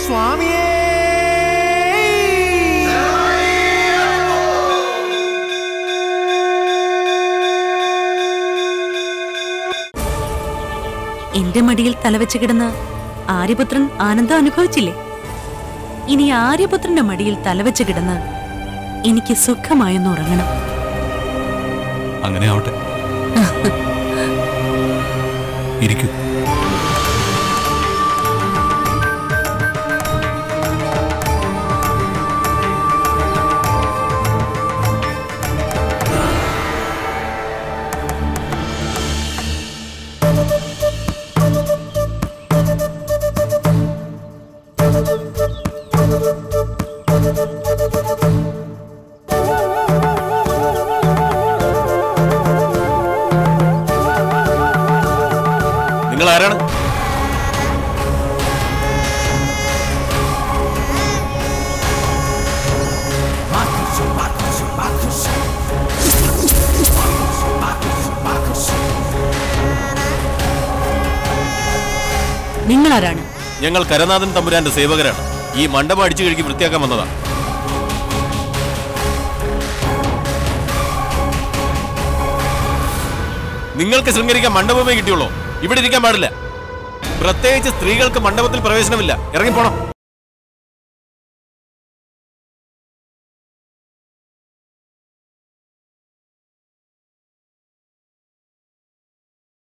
സ്വാമിയേ എന്റെ മടിയിൽ തലവെച്ച് കിടന്ന് ആര്യപുത്രൻ ആനന്ദം അനുഭവിച്ചില്ലേ ഇനി ആര്യപുത്രന്റെ മടിയിൽ തലവെച്ച് കിടന്ന് എനിക്ക് സുഖമായൊന്ന് ഉറങ്ങണം അങ്ങനെ ആവട്ടെ ഇരിക്കൂ നിങ്ങൾ ആരാണ് നിങ്ങളാരാണ് ഞങ്ങൾ കരനാഥൻ തമ്പുരാന്റെ സേവകരാണ് ഈ മണ്ഡപം അടിച്ചു കഴുകി വൃത്തിയാക്കാൻ വന്നതാണ് നിങ്ങൾക്ക് ശൃംഗരിക്കാൻ മണ്ഡപമേ കിട്ടിയുള്ളൂ ഇവിടെ ഇരിക്കാൻ പാടില്ല പ്രത്യേകിച്ച് സ്ത്രീകൾക്ക് മണ്ഡപത്തിൽ പ്രവേശനമില്ല ഇറങ്ങിപ്പോണം